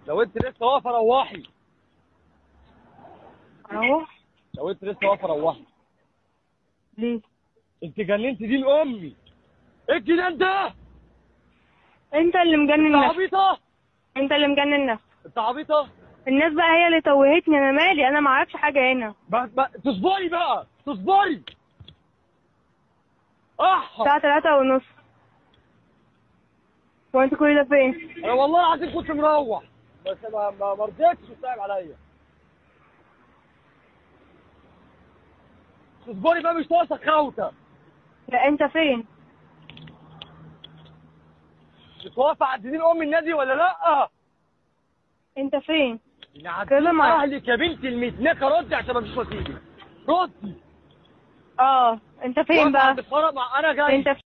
لو انت لسه واقفه روحي اروح لو انت لسه واقفه روحي ليه انت جننت دين امي انت ده انت انت اللي مجنن انت نفسك عبيطه انت اللي مجنن نفسك انت عبيطه الناس بقى هي اللي توهتني انا مالي انا ما اعرفش حاجه هنا ما ما تصبري بقى تصبري اح الساعه 3 ونص وانت كل ده فين انا والله العظيم كنت مروح بس ما ما ما رضيتش وصعب عليا تصبري بقى مش ناقصه خوته لا انت فين مش واقفه عند دين ام النادي ولا لا؟ انت فين يعني كلم على- اهلك يا بنت المتنكه ردي عشان ما فيش وسيله ردي اه انت فين واقفة بقى عند الفرع مع انا جاي انت